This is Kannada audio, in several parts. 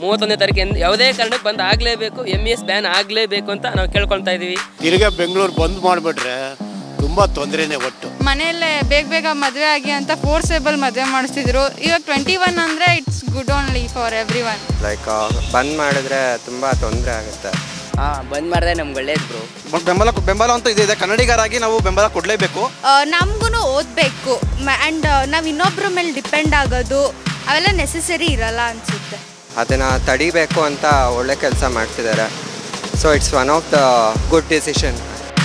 ಮೂವತ್ತೊಂದನೇ ತಾರೀಕು ಎಂದ್- ಯಾವುದೇ ಕಾರಣಕ್ಕೆ ಬಂದ್ ಆಗಲೇಬೇಕು ಎಮ್ ಇ ಎಸ್ ಬ್ಯಾನ್ ಆಗಲೇಬೇಕು ಅಂತ ನಾವು ಕೇಳ್ಕೊಳ್ತಾ ಇದ್ದೀವಿ ತಿರ್ಗಾ ಬೆಂಗಳೂರು ಬಂದ್ ಮಾಡಿಬಿಟ್ರೆ ತುಂಬ ತೊಂದರೆನೇ ಒಟ್ಟು ಮನೆಯಲ್ಲೇ ಬೇಗ ಬೇಗ ಮದುವೆ ಆಗಿ ಅಂತ ಫೋರ್ಸೇಬಲ್ ಮದುವೆ ಮಾಡಿಸ್ತಿದ್ರು ಇವಾಗ ಟ್ವೆಂಟಿ ಒನ್ ಅಂದರೆ it's good only for everyone like bandh ಮಾಡಿದ್ರೆ ತುಂಬ ತೊಂದರೆ ಆಗುತ್ತೆ ಹಾಂ ಬಂದ್ ಮಾಡಿದ್ರೆ ನಮ್ಗೆ ಒಳ್ಳೇದು ಬ್ರೋ ಬೆಂಬಲ ಬೆಂಬಲ ಅಂತ ಇದೆ ಇದೆ ಕನ್ನಡಿಗರಾಗಿ ನಾವು ಬೆಂಬಲ ಕೊಡಲೇಬೇಕು ನಮಗೂ ಓದಬೇಕು ಆ್ಯಂಡ್ ನಾವು ಇನ್ನೊಬ್ಬರ ಮೇಲೆ ಡಿಪೆಂಡ್ ಆಗೋದು ಅವೆಲ್ಲ ನೆಸೆಸರಿ ಇರಲ್ಲ ಅನಿಸುತ್ತೆ ಅದನ್ನು ತಡಿಬೇಕು ಅಂತ ಒಳ್ಳೆ ಕೆಲಸ ಮಾಡ್ತಿದ್ದಾರೆ so it's one of the good decision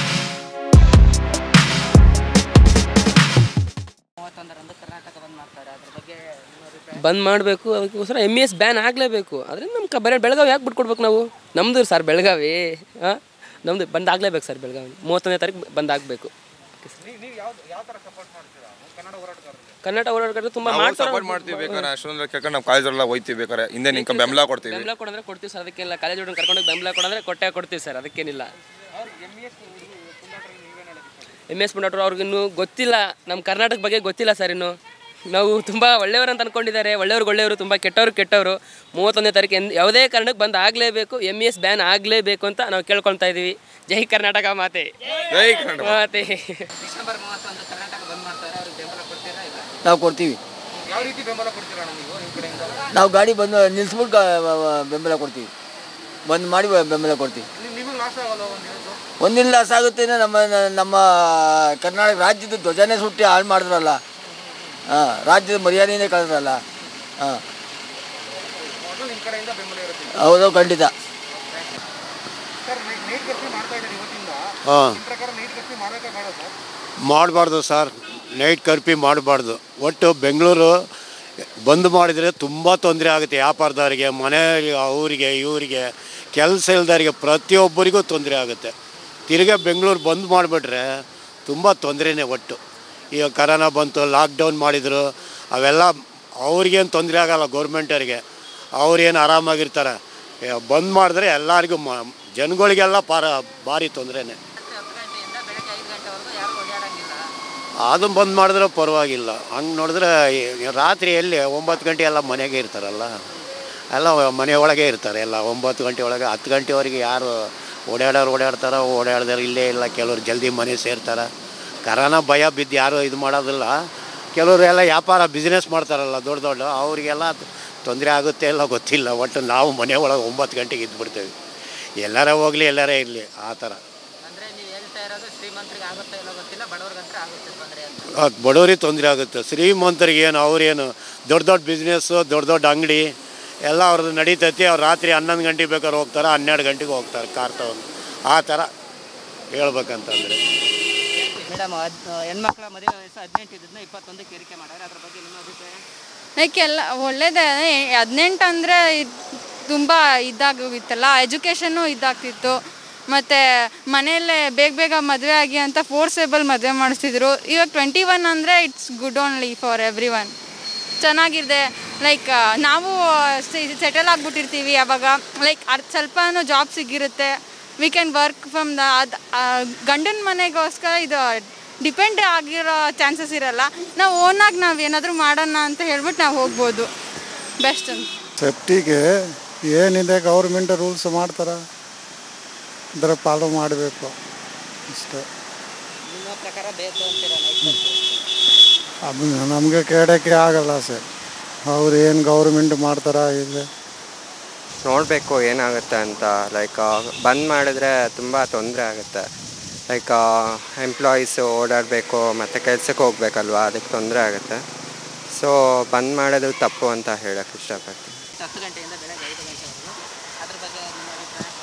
bandh ಮಾಡಬೇಕು ಅದಕ್ಕೋಸ್ಕರ ಎಮ್ ಇ ಎಸ್ ಬ್ಯಾನ್ ಆಗಲೇಬೇಕು ಅದರಿಂದ ನಮ್ಮ ಕ ಬರೀ ಬೆಳಗಾವಿ ಯಾಕೆ ಬಿಟ್ಕೊಡ್ಬೇಕು ನಾವು ನಮ್ಮದು ಸರ್ ಬೆಳಗಾವಿ ಹಾಂ ನಮ್ಮದು ಬಂದ್ ಆಗಲೇಬೇಕು ಸರ್ ಬೆಳಗಾವಿ ಮೂವತ್ತೊಂದನೇ ತಾರೀಕು ಬಂದ್ ಆಗಬೇಕು ಕನ್ನಡ ಹೋರಾಟಗಾರರು ತುಂಬ ಮಾಡ್ತಾರೆ ಸಪೋರ್ಟ್ ಮಾಡ್ತೀವಿ ಬೇಕಾದ್ರೆ ಅಷ್ಟೊಂದ್ರೆ ಕೇಳ್ಕೊಂಡು ನಾವು ಕಾಲೇಜೆಲ್ಲ ಹೋಯ್ತೀವಿ ಬೇಕಾದ್ರೆ ಹಿಂದೆ ನಿಂಕ ಬೆಂಬಲ ಕೊಡ್ತೀವಿ ಬೆಂಬಲ ಕೊಡಂದ್ರೆ ಕೊಡ್ತೀವಿ ಸರ್ ಅದಕ್ಕೆಲ್ಲ ಕಾಲೇಜ್ ಹುಡುಗರು ಕರ್ಕೊಂಡೋಗಿ ಬೆಂಬಲ ಕೊಡಂದ್ರೆ ಕೊಟ್ಟೆ ಕೊಡ್ತೀವಿ ಸರ್ ಅದಕ್ಕೇನಿಲ್ಲ ಎಮ್ ಎಸ್ ಪುಂಡಾಟ್ರು ಅವ್ರಿಗಿನ್ನೂ ಗೊತ್ತಿಲ್ಲ ನಮ್ಮ ಕರ್ನಾಟಕ ಬಗ್ಗೆ ಗೊತ್ತಿಲ್ಲ ಸರ್ ಇನ್ನು ನಾವು ತುಂಬ ಒಳ್ಳೆಯವರು ಅಂತ ಅನ್ಕೊಂಡಿದ್ದಾರೆ ಒಳ್ಳೆಯವ್ರಿಗೆ ಒಳ್ಳೆಯವರು ತುಂಬ ಕೆಟ್ಟವ್ರು ಕೆಟ್ಟವರು ಮೂವತ್ತೊಂದನೇ ತಾರೀಕು ಎಂದ್- ಯಾವುದೇ ಕಾರಣಕ್ಕೆ ಬಂದ್ ಆಗಲೇಬೇಕು ಎಮ್ ಇ ಎಸ್ ಬ್ಯಾನ್ ಆಗಲೇಬೇಕು ಅಂತ ನಾವು ಕೇಳ್ಕೊಳ್ತಾ ಇದ್ದೀವಿ ಜೈ ಕರ್ನಾಟಕ ಮಾತೆ ಜೈ ಕನ್ನಡ ಮಾತೆ ನಾವು ಕೊಡ್ತೀವಿ ನಾವು ಗಾಡಿ ಬಂದು ನಿಲ್ಸ್ಬಿಟ್ಟು ಗಾ- ಬೆಂಬಲ ಕೊಡ್ತೀವಿ ಬಂದ್ ಮಾಡಿ ಬೆ- ಬೆಂಬಲ ಕೊಡ್ತೀವಿ ಒಂದಿನ ಲಾಸ್ ಆಗುತ್ತೆ ಅಂದ್ರೆ ನಮ್ಮ ನಮ್ಮ ಕರ್ನಾಟಕ ರಾಜ್ಯದ ಧ್ವಜನೇ ಸುಟ್ಟಿ ಹಾಳು ಮಾಡಿದ್ರಲ್ಲ ಹಾಂ ರಾಜ್ಯದ ಮರ್ಯಾದೆನೇ ಕಳೆದ್ರಲ್ಲ ಹಾಂ ಹೌದು ಖಂಡಿತ ಹಾಂ ಮಾಡಬಾರ್ದು ಸರ್ ನೈಟ್ ಕರ್ಫ್ಯೂ ಮಾಡಬಾರ್ದು ಒಟ್ಟು ಬೆಂಗಳೂರು ಬಂದ್ ಮಾಡಿದರೆ ತುಂಬ ತೊಂದರೆ ಆಗುತ್ತೆ ವ್ಯಾಪಾರದವರಿಗೆ ಮನೆಯವರಿಗೆ ಅವರಿಗೆ ಇವರಿಗೆ ಕೆಲಸ ಇಲ್ದವರಿಗೆ ಪ್ರತಿಯೊಬ್ಬರಿಗೂ ತೊಂದರೆ ಆಗುತ್ತೆ ತಿರ್ಗಾ ಬೆಂಗಳೂರು ಬಂದ್ ಮಾಡಿಬಿಟ್ರೆ ತುಂಬ ತೊಂದರೆನೇ ಒಟ್ಟು ಈಗ ಕರೋನಾ ಬಂತು ಲಾಕ್ಡೌನ್ ಮಾಡಿದರು ಅವೆಲ್ಲ ಅವ್ರಿಗೇನು ತೊಂದರೆ ಆಗಲ್ಲ ಗೌರ್ಮೆಂಟವ್ರಿಗೆ ಅವ್ರೇನು ಆರಾಮಾಗಿರ್ತಾರೆ ಏ, ಬಂದ್ ಮಾಡಿದ್ರೆ ಎಲ್ಲರಿಗೂ ಮ ಜನಗಳಿಗೆಲ್ಲ ಪಾರ ಭಾರಿ ತೊಂದರೆನೇ ಅದನ್ನು ಬಂದ್ ಮಾಡಿದ್ರೆ ಪರವಾಗಿಲ್ಲ ಹಂಗೆ ನೋಡಿದ್ರೆ ಈ- ರಾತ್ರಿ ಎಲ್ಲಿ ಒಂಬತ್ತು ಗಂಟೆ ಎಲ್ಲ ಮನೆಗೆ ಇರ್ತಾರಲ್ಲ ಎಲ್ಲ ಮನೆ ಒಳಗೆ ಇರ್ತಾರೆ ಎಲ್ಲ ಒಂಬತ್ತು ಗಂಟೆ ಒಳಗೆ ಹತ್ತು ಗಂಟೆವರೆಗೆ ಯಾರು ಓಡಾಡೋರು ಓಡಾಡ್ತಾರೋ ಓಡಾಡ್ದಾರೆ ಇಲ್ಲೇ ಇಲ್ಲ ಕೆಲವ್ರು ಜಲ್ದಿ ಮನೆ ಸೇರ್ತಾರೆ ಕರೋನಾ ಭಯ ಬಿದ್ದು ಯಾರು ಇದು ಮಾಡೋದಿಲ್ಲ ಕೆಲವರು ಎಲ್ಲ ವ್ಯಾಪಾರ ಬಿಸ್ನೆಸ್ ಮಾಡ್ತಾರಲ್ಲ ದೊಡ್ಡ ದೊಡ್ಡ ಅವರಿಗೆಲ್ಲ ತೊಂದರೆ ಆಗುತ್ತೆ ಎಲ್ಲ ಗೊತ್ತಿಲ್ಲ ಒಟ್ಟು ನಾವು ಮನೆ ಒಳಗೆ ಒಂಬತ್ತು ಗಂಟೆಗೆ ಇದ್ಬಿಡ್ತೇವೆ ಎಲ್ಲರ ಹೋಗಲಿ ಎಲ್ಲರೇ ಇರಲಿ ಆ ಥರ ಅದು ಬಡವರಿಗೆ ತೊಂದರೆ ಆಗುತ್ತೆ ಶ್ರೀಮಂತರಿಗೆ ಏನು ಅವ್ರೇನು ದೊಡ್ಡ ದೊಡ್ಡ ಬಿಸ್ನೆಸ್ಸು ದೊಡ್ಡ ದೊಡ್ಡ ಅಂಗಡಿ ಎಲ್ಲ ಅವ್ರದ್ದು ನಡೀತೈತಿ ಅವ್ರು ರಾತ್ರಿ ಹನ್ನೊಂದು ಗಂಟೆಗೆ ಬೇಕಾದ್ರೆ ಹೋಗ್ತಾರೆ ಹನ್ನೆರಡು ಗಂಟೆಗೆ ಹೋಗ್ತಾರೆ ಕಾರ್ ತಗೊಂಡು ಆ ಥರ ಹೇಳ್ಬೇಕಂತಂದರೆ ಮೇಡಮ್ ಹೆಣ್ಮಕ್ಳ ಮದುವೆ ವಯಸ್ಸು ಹದಿನೆಂಟು ಇದ್ದನ್ನ ಇಪ್ಪತ್ತೊಂದಕ್ಕೆ ಏರಿಕೆ ಮಾಡ್ಯಾರ ಅದ್ರ ಬಗ್ಗೆ ನಿಮ್ಮ ಅಭಿಪ್ರಾಯ ಲೈಕ್ ಎಲ್ಲ ಒಳ್ಳೇದೇ ಹದಿನೆಂಟು ಅಂದರೆ ತುಂಬ ಇದಾಗೋಗಿತ್ತಲ್ಲ ಎಜುಕೇಷನ್ನು ಇದಾಗ್ತಿತ್ತು ಮತ್ತು ಮನೆಯಲ್ಲೇ ಬೇಗ ಬೇಗ ಮದುವೆ ಆಗಿ ಅಂತ ಫೋರ್ಸೇಬಲ್ ಮದುವೆ ಮಾಡಿಸ್ತಿದ್ರು ಇವಾಗ ಟ್ವೆಂಟಿ ಒನ್ ಅಂದರೆ it's good only for everyone ಚೆನ್ನಾಗಿದೆ ಲೈಕ್ ನಾವು ಸೆಟಲ್ ಆಗಿಬಿಟ್ಟಿರ್ತೀವಿ ಅವಾಗ ಲೈಕ್ ಅರ್ಧ ಸ್ವಲ್ಪನೂ ಜಾಬ್ ಸಿಗಿರುತ್ತೆ we can work from the ಅದು ಗಂಡನ ಮನೆಗೋಸ್ಕರ ಇದು ಡಿಪೆಂಡ್ ಆಗಿರೋ ಚಾನ್ಸಸ್ ಇರಲ್ಲ ನಾವು ಓನಾಗಿ ನಾವು ಏನಾದರೂ ಮಾಡೋಣ ಅಂತ ಹೇಳ್ಬಿಟ್ಟು ನಾವು ಹೋಗ್ಬೋದು ಬೆಸ್ಟ್ ಅಂತ ಸೇಫ್ಟಿಗೆ ಏನಿದೆ ಗೌರ್ಮೆಂಟ್ ರೂಲ್ಸ್ ಮಾಡ್ತಾರೆ ಅದರ ಫಾಲೋ ಮಾಡಬೇಕು ಅಷ್ಟೇ ನಿಮ್ಮ ಪ್ರಕಾರ ಬೇಕು ಅಂತೀರಾ ನೈಟ್ ಅದು ನಮಗೆ ಕೇಳೋಕ್ಕೆ ಆಗಲ್ಲ ಸರ್ ಅವ್ರು ಏನು ಗೌರ್ಮೆಂಟ್ ಮಾಡ್ತಾರ ಇಲ್ಲ ನೋಡಬೇಕು ಏನಾಗುತ್ತೆ ಅಂತ ಲೈಕ್ ಬಂದ್ ಮಾಡಿದ್ರೆ ತುಂಬ ತೊಂದರೆ ಆಗುತ್ತೆ ಲೈಕ್ ಎಂಪ್ಲಾಯೀಸ್ ಓಡಾಡಬೇಕು ಮತ್ತು ಕೆಲ್ಸಕ್ಕೆ ಹೋಗ್ಬೇಕಲ್ವಾ ಅದಕ್ಕೆ ತೊಂದರೆ ಆಗುತ್ತೆ ಸೊ ಬಂದ್ ಮಾಡೋದು ತಪ್ಪು ಅಂತ ಹೇಳಕ್ಕೆ ಇಷ್ಟಪಡ್ತೀನಿ ಹತ್ತು ಗಂಟೆಯಿಂದ ಬೆಳಗ್ಗೆ ಐದು ಗಂಟೆವರೆಗೂ ಅದ್ರ ಬಗ್ಗೆ ನಿಮ್ಮ ಅಭಿಪ್ರಾಯ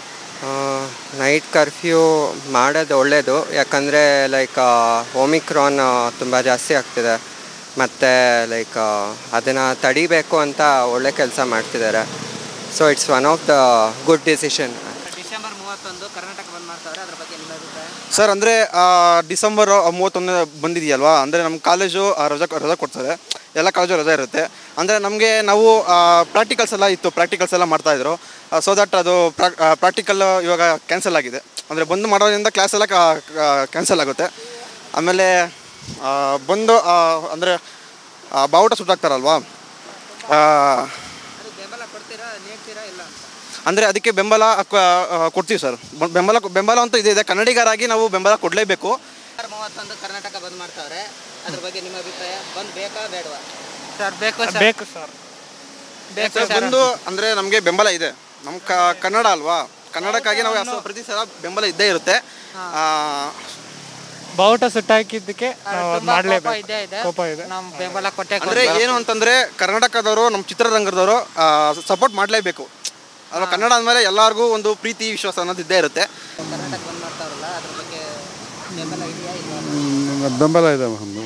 ನೈಟ್ ಕರ್ಫ್ಯೂ ಮಾಡೋದು ಒಳ್ಳೆಯದು ಯಾಕಂದರೆ ಲೈಕ್ ಓಮಿಕ್ರಾನ್ ತುಂಬ ಜಾಸ್ತಿ ಆಗ್ತಿದೆ ಮತ್ತು ಲೈಕ್ ಅದನ್ನು ತಡಿಬೇಕು ಅಂತ ಒಳ್ಳೆ ಕೆಲಸ ಮಾಡ್ತಿದ್ದಾರೆ so it's one of the good decision December ಮೂವತ್ತೊಂದು ಕರ್ನಾಟಕ ಬಂದ್ ಮಾಡ್ತಾರೆ ಅದ್ರ ಬಗ್ಗೆ ನಿಮ್ಮ ಅಭಿಪ್ರಾಯ ಸರ್ ಅಂದರೆ ಡಿಸೆಂಬರ್ ಮೂವತ್ತೊಂದನೇ ಬಂದಿದೆಯಲ್ವಾ ಅಂದರೆ ನಮ್ಮ ಕಾಲೇಜು ಆ, ರಜಾ ರಜಾ ಕೊಡ್ತಾರೆ ಎಲ್ಲ ಕಾಲೇಜು ರಜಾ ಇರುತ್ತೆ ಅಂದರೆ ನಮಗೆ ನಾವು ಪ್ರಾಕ್ಟಿಕಲ್ಸ್ ಎಲ್ಲ ಇತ್ತು ಪ್ರಾಕ್ಟಿಕಲ್ಸ್ ಎಲ್ಲ ಮಾಡ್ತಾಯಿದ್ರು ಸೊ ದಟ್ ಅದು ಪ್ರಾಕ್ಟಿಕಲ್ ಇವಾಗ ಕ್ಯಾನ್ಸಲ್ ಆಗಿದೆ ಅಂದರೆ ಬಂದು ಮಾಡೋದ್ರಿಂದ ಕ್ಲಾಸ್ ಎಲ್ಲ ಕ್ಯಾನ್ಸಲ್ ಆಗುತ್ತೆ ಆಮೇಲೆ ಆ, ಬಂದು ಅಂದರೆ ಬಾವುಟ ಸುಟ್ಟಾಕ್ತಾರಲ್ವಾ ಆ, ಅದು ಬೆಂಬಲ ಕೊಡ್ತೀರಾ ಕೊಡ್ತೀರಾ ನೀಡ್ತೀರಾ ಇಲ್ಲ ಅಂತ ಅಂದರೆ ಅದಕ್ಕೆ ಬೆಂಬಲ ಕ- ಆ, ಕೊಡ್ತೀವಿ ಸರ್ ಬ- ಬೆಂಬಲ ಬೆಂಬಲ ಅಂತೂ ಇದೆ ಇದೆ ಕನ್ನಡಿಗರಾಗಿ ನಾವು ಬೆಂಬಲ ಕೊಡಲೇಬೇಕು ಸರ್ ಮೂವತ್ತೊಂದು ಕರ್ನಾಟಕ ಬಂದ್ ಮಾಡ್ತಾವ್ರೆ ಅದ್ರ ಬಗ್ಗೆ ನಿಮ್ಮ ಅಭಿಪ್ರಾಯ ಬಂದ್ ಬೇಕಾ ಬೇಡವಾ ಸರ್ ಬೇಕು ಸರ್. ಬೇಕು ಸರ್ ಬೇಕು ಸರ್ ಸರ್ ಬಂದು ಅಂದರೆ ನಮಗೆ ಬೆಂಬಲ ಇದೆ ನಮ್ಮ ಕ ಕನ್ನಡ ಅಲ್ವಾ ಕನ್ನಡಕ್ಕಾಗಿ ನಾವು ಯಾವ- ಪ್ರತಿ ಸಲ ಬೆಂಬಲ ಇದ್ದೇ ಇರುತ್ತೆ ಆ, ಬಾವುಟ ಸುಟ್ಟಾಕಿದ್ದಕ್ಕೆ ನಾವು ಅದು ತುಂಬಾ ಕೋಪ ಮಾಡಲೇಬೇಕು ಇದೆ ಇದೆ. ಕೋಪ ಇದೆ ನಮ್ ಬೆಂಬಲ ಕೊಟ್ಟೆ ಅಂದ್ರೆ ಏನು ಅಂತಂದ್ರೆ ಕರ್ನಾಟಕದವರು ನಮ್ಮ ಚಿತ್ರರಂಗದವರು ಸಪೋರ್ಟ್ ಮಾಡಲೇಬೇಕು ಅಲ್ವಾ ಕನ್ನಡ ಅಂದಮೇಲೆ ಎಲ್ಲರಿಗೂ ಒಂದು ಪ್ರೀತಿ ವಿಶ್ವಾಸ ಅನ್ನೋದು ಇದ್ದೇ ಇರುತ್ತೆ ಕರ್ನಾಟಕ ಬಂದ್ ಮಾಡ್ತಾವ್ರಲ್ಲ ಅದ್ರ ಬಗ್ಗೆ ಬೆಂಬಲ ಇದೆಯಾ ಇಲ್ಲ ಹ್ಮ್, ಬೆಂಬಲ ಇದೆ ನಮ್ಮದು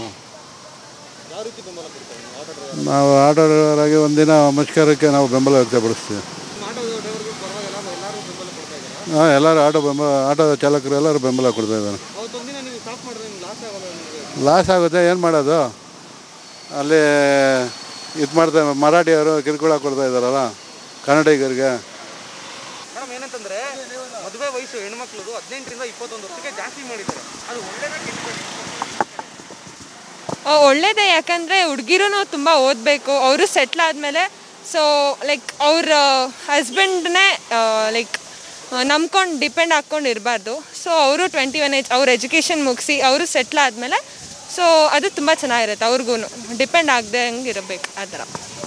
ನಾವು ಆಟೋ ಡ್ರೈವರಾಗಿ ಒಂದಿನ ಮುಷ್ಕರಕ್ಕೆ ನಾವು ಬೆಂಬಲ ವ್ಯಕ್ತಪಡಿಸ್ತೀವಿ ಹಾಂ ಎಲ್ಲರೂ ಆಟೋ ಬೆಂಬಲ ಆಟೋ ಚಾಲಕರು ಎಲ್ಲರೂ ಬೆಂಬಲ ಕೊಡ್ತಾ ಇದ್ದಾರೆ ಲಾಸ್ ಆಗುತ್ತೆ ಏನು ಮಾಡೋದು ಅಲ್ಲಿ ಇದು ಮಾಡ್ತಾ ಮರಾಠಿಯವರು ಕಿರುಕುಳ ಕೊಡ್ತಾ ಇದ್ದಾರಲ್ಲ ಕನ್ನಡಿಗರಿಗೆ ಮೇಡಮ್ ಏನಂತಂದ್ರೆ ಮದುವೆ ವಯಸ್ಸು ಹೆಣ್ಮಕ್ಳದು ಹದಿನೆಂಟರಿಂದ ಇಪ್ಪತ್ತೊಂದು ವರ್ಷಕ್ಕೆ ಜಾಸ್ತಿ ಮಾಡಿದ್ದಾರೆ ಅದು ಆ, ಒಳ್ಳೇದೇ ಯಾಕಂದರೆ ಹುಡುಗಿರೂ ತುಂಬ ಓದಬೇಕು ಅವರು ಸೆಟ್ಲ್ ಆದಮೇಲೆ ಸೊ ಲೈಕ್ ಅವ್ರ ಹಸ್ಬೆಂಡ್ನೇ ಲೈಕ್ ನಂಬ್ಕೊಂಡು ಡಿಪೆಂಡ್ ಹಾಕ್ಕೊಂಡು ಇರಬಾರ್ದು ಸೊ ಅವರು ಟ್ವೆಂಟಿ ಒನ್ ಏಜ್ ಅವ್ರ ಎಜುಕೇಷನ್ ಮುಗಿಸಿ ಅವರು ಸೆಟ್ಲ್ ಆದಮೇಲೆ ಸೊ ಅದು ತುಂಬ ಚೆನ್ನಾಗಿರುತ್ತೆ ಅವ್ರಿಗೂ ಡಿಪೆಂಡ್ ಆಗದೆ ಹಂಗೆ ಇರಬೇಕು ಆ ಥರ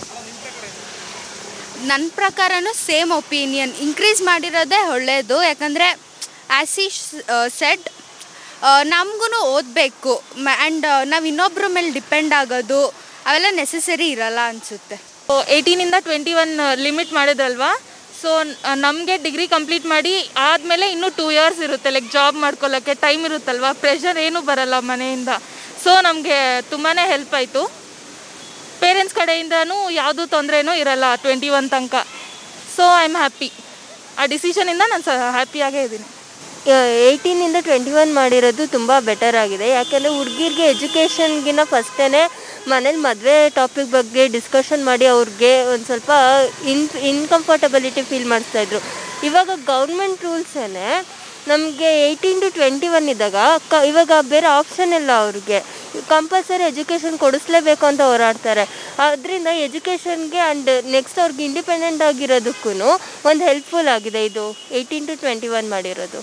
ನನ್ನ ಪ್ರಕಾರನೂ ಸೇಮ್ ಒಪಿನಿಯನ್ ಇನ್ಕ್ರೀಸ್ ಮಾಡಿರೋದೇ ಒಳ್ಳೆಯದು ಯಾಕಂದರೆ ಆ್ಯಸ್ ಈ ಸೆಟ್ ನಮಗೂ ಓದಬೇಕು ಆ್ಯಂಡ್ ನಾವು ಇನ್ನೊಬ್ಬರ ಮೇಲೆ ಡಿಪೆಂಡ್ ಆಗೋದು ಅವೆಲ್ಲ ನೆಸೆಸರಿ ಇರಲ್ಲ ಅನಿಸುತ್ತೆ ಏಯ್ಟೀನಿಂದ ಟ್ವೆಂಟಿ ಒನ್ ಲಿಮಿಟ್ ಮಾಡಿದ್ರಲ್ವಾ ಸೊ ನಮಗೆ ಡಿಗ್ರಿ ಕಂಪ್ಲೀಟ್ ಮಾಡಿ ಆದಮೇಲೆ ಇನ್ನೂ ಟೂ ಇಯರ್ಸ್ ಇರುತ್ತೆ ಲೈಕ್ ಜಾಬ್ ಮಾಡ್ಕೊಳ್ಳೋಕ್ಕೆ ಟೈಮ್ ಇರುತ್ತಲ್ವಾ ಪ್ರೆಷರ್ ಏನೂ ಬರಲ್ಲ ಮನೆಯಿಂದ ಸೊ ನಮಗೆ ತುಂಬಾ ಹೆಲ್ಪ್ ಆಯಿತು ಪೇರೆಂಟ್ಸ್ ಕಡೆಯಿಂದನೂ ಯಾವುದೂ ತೊಂದರೆನೂ ಇರಲ್ಲ ಟ್ವೆಂಟಿ ಒನ್ ತನಕ ಸೊ ಐ ಆಮ್ ಹ್ಯಾಪಿ ಆ ಡಿಸಿಷನಿಂದ ನಾನು ಸ ಹ್ಯಾಪಿಯಾಗೇ ಇದ್ದೀನಿ ಏಯ್ಟೀನಿಂದ ಟ್ವೆಂಟಿ ಒನ್ ಮಾಡಿರೋದು ತುಂಬ ಬೆಟರ್ ಆಗಿದೆ ಯಾಕೆಂದರೆ ಹುಡುಗಿರಿಗೆ ಎಜುಕೇಷನ್ಗಿನ ಫಸ್ಟೇ ಮನೇಲಿ ಮದುವೆ ಟಾಪಿಕ್ ಬಗ್ಗೆ ಡಿಸ್ಕಷನ್ ಮಾಡಿ ಅವ್ರಿಗೆ ಒಂದು ಸ್ವಲ್ಪ ಇನ್ ಇನ್ಕಂಫರ್ಟಬಿಲಿಟಿ ಫೀಲ್ ಮಾಡಿಸ್ತಾಯಿದ್ರು ಇವಾಗ ಗೌರ್ಮೆಂಟ್ ರೂಲ್ಸೇ ನಮಗೆ ಏಯ್ಟೀನ್ ಟು ಟ್ವೆಂಟಿ ಒನ್ ಇದ್ದಾಗ ಕ ಇವಾಗ ಬೇರೆ ಆಪ್ಷನ್ ಇಲ್ಲ ಅವ್ರಿಗೆ ಕಂಪಲ್ಸರಿ ಎಜುಕೇಷನ್ ಕೊಡಿಸ್ಲೇಬೇಕು ಅಂತ ಹೋರಾಡ್ತಾರೆ ಅದರಿಂದ ಎಜುಕೇಷನ್ಗೆ ಆ್ಯಂಡ್ ನೆಕ್ಸ್ಟ್ ಅವ್ರಿಗೆ ಇಂಡಿಪೆಂಡೆಂಟ್ ಆಗಿರೋದಕ್ಕೂ ಒಂದು ಹೆಲ್ಪ್ಫುಲ್ ಆಗಿದೆ ಇದು ಏಯ್ಟೀನ್ ಟು ಟ್ವೆಂಟಿ ಒನ್ ಮಾಡಿರೋದು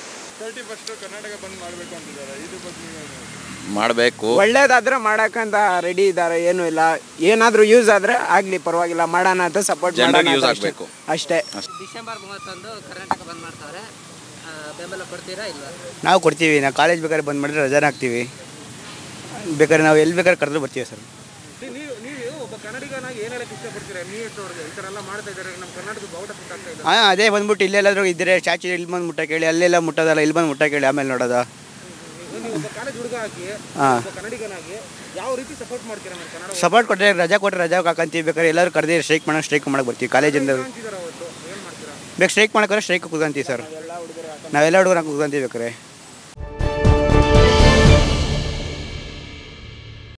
ಮಾಡಬೇಕು ಒಳ್ಳೇದಾದ್ರೆ ಮಾಡಕ್ಕಂತ ರೆಡಿ ಇದ್ದಾರೆ ಏನು ಇಲ್ಲ ಏನಾದ್ರೂ ಯೂಸ್ ಆದ್ರೆ ಆಗ್ಲಿ ಪರವಾಗಿಲ್ಲ ಮಾಡೋಣ ಅಂತ ಸಪೋರ್ಟ್ ಜನರಿಗೆ ಮಾಡೋಣ ಯೂಸ್ ಅಂತ ಅಷ್ಟೇ. ಆಗಬೇಕು ಅಷ್ಟೇ ಡಿಸೆಂಬರ್ ಮೂವತ್ತೊಂದು ಕರ್ನಾಟಕ ಬಂದ್ ಮಾಡ್ತಾವ್ರೆ ಆ, ಬೆಂಬಲ ಕೊಡ್ತೀರಾ ಇಲ್ವಾ ನಾವು ಕೊಡ್ತೀವಿ ನಾವು ಕಾಲೇಜ್ ಬೇಕಾದ್ರೆ ಬಂದ್ ಮಾಡಿದ್ರೆ ರಜಾನ ಹಾಕ್ತೀವಿ ಬೇಕಾದ್ರೆ ನಾವು ಎಲ್ಲಿ ಬೇಕಾದ್ರೆ ಕರೆದ್ರು ಬರ್ತೀವಿ ಸರ್ ನೀವು ನೀವು ಒಬ್ಬ ಕನ್ನಡಿಗನಾಗಿ ಏನು ಹೇಳಕ್ಕೆ ಇಷ್ಟಪಡ್ತೀರಾ ನೀಟ್ ಅವ್ರಿಗೆ ಈ ಥರ ಎಲ್ಲ ಮಾಡ್ತಾ ಇದ್ದಾರೆ ನಮ್ಮ ಕರ್ನಾಟಕದ ಬಾವುಟ ಸುಟ್ಟಾಗ್ತಾ ಇದೆ ಹಾಂ ಅದೇ ಬಂದ್ಬಿಟ್ಟು ಇಲ್ಲೆಲ್ಲಾದ್ರೂ ಇದ್ದರೆ ಚಾಚಿ ಇಲ್ಲಿ ಬಂದು ಮುಟ್ಟ ಕೇಳಿ ಅಲ್ಲೆಲ್ಲ ಮುಟ್ಟೋದಲ್ಲ ಇಲ್ಲಿ ಬಂದು ಮುಟ್ಟ ಕೇಳಿ ಆಮೇಲೆ ನೋಡೋದ ನೀವು ಒಬ್ಬ ಕಾಲೇಜ್ ಹುಡುಗ ಆಗಿ ಹಾ. ಒಬ್ಬ ಕನ್ನಡಿಗನಾಗಿ ಯಾವ ರೀತಿ ಸಪೋರ್ಟ್ ಮಾಡ್ತೀರಾ ನಮ್ಮ ಕನ್ನಡ ಸಪೋರ್ಟ್ ಕೊಟ್ಟರೆ ರಜಾ ಕೊಟ್ಟರೆ ರಜಾ ಹಾಕಂತೀವಿ ಬೇಕಾದ್ರೆ ಎಲ್ಲರೂ ಕರೆದಿ ಸ್ಟ್ರೈಕ್ ಮಾಡೋಣ ಸ್ಟ್ರೈಕ್ ಮಾಡಕ್ಕೆ ಬರ್ತೀವಿ ಕಾಲೇಜಿಂದ ಬೇಕು ಸ್ಟ್ರೈಕ್ ಮಾಡಕ್ಕೆ ಸ್ಟ್ರೈಕ್ ಕೂತ್ಕೊಂತೀವಿ ಸರ್ ನಾವೆಲ್ಲ ಹುಡುಗರು ಕೂತ್ಕೊಂತೀವಿ ಬೇಕಾರೆ